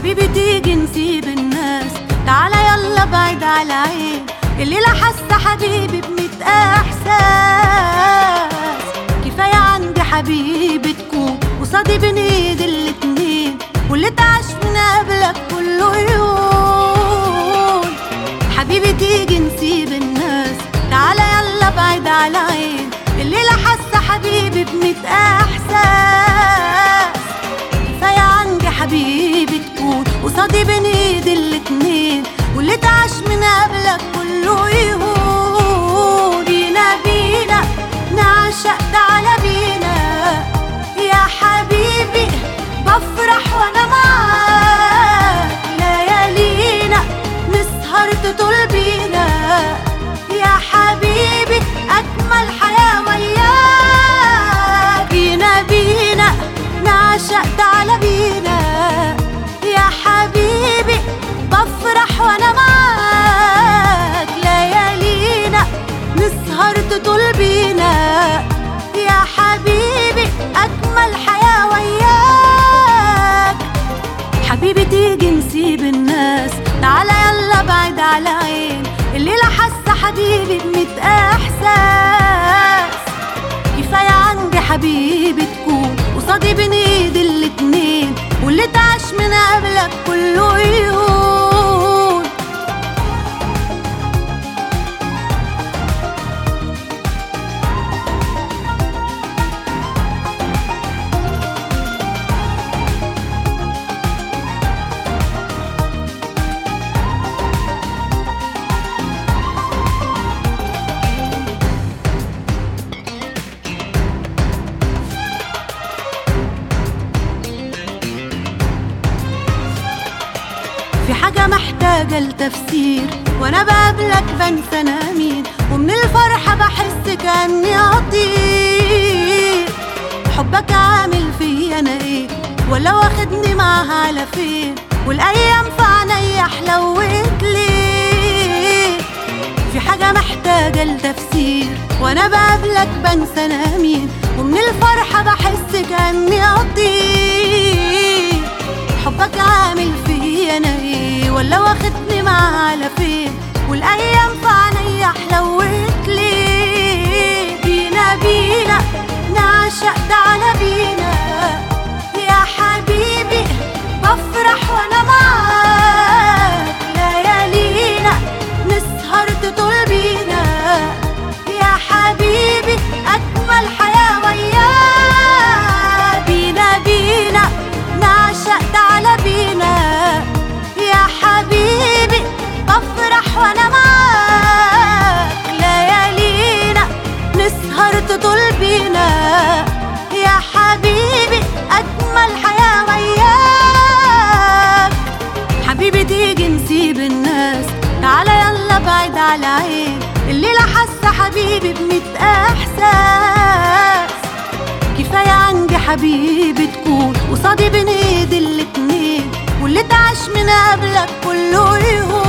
حبيبي تيجي نسيب الناس تعالى يلا بعيد على عين الليلة حاسة حبيبي بميت احساس كفاية عندي حبيبي تكون قصادي بين ايد الاتنين واللي اتعاش من قبلك كله يقول حبيبي تيجي نسيب الناس تعالى يلا بعيد على عين الليلة حاسة حبيبي بميت احساس كفاية عندي حبيبي تكون قصادي بين ايد الاتنين واللي اتعاش من قبلك كله يهون بينا بينا نعشق تعالى بينا يا حبيبي بفرح وانا معاك ليالينا نسهر تطول بينا يا حبيبي اجمل حياه وياك بينا بينا نعشق تعالى بينا يا حبيبي بفرح وانا معاك ليالينا نسهر تطول بينا يا حبيبي اجمل حياه وياك حبيبي تيجي نسيب الناس تعالى يلا بعيد على عين الليلة حاسة حبيبي بميت احساس كفاية عندي حبيبي تكون قصادي بين ايد الاتنين واللي اتعاش من قبلك كله يهون في حاجة محتاجة لتفسير وانا بقابلك بنسى انا مين ومن الفرحة بحس كأني اطير حبك عامل فيا انا ايه ولا واخدني معاها على فين والايام في عينيا حلوت ليه في حاجة محتاجة لتفسير وانا بقابلك بنسى انا مين ومن الفرحة بحس كأني اطير حبك عامل فيا انا ايه ولا واخدني معاه على فين والايام في عينيا حلوت ليه بينا بينا نعشق تعالى بينا يا حبيبي بفرح وانا معاك ليالينا نسهر تطول بينا يا حبيبي اجمل حياه وياك بينا بينا نعشق تعالى بينا يا حبيبي بفرح وانا معاك ليالينا نسهر تطول بينا يا حبيبي اجمل حياه وياك حبيبي تيجي نسيب الناس تعالى يلا بعيد على عين الليلة حاسة حبيبي بميت احساس كفاية عندي حبيبي تكون قصادي بين ايد الاتنين واللي اتعاش من قبلك كله يهون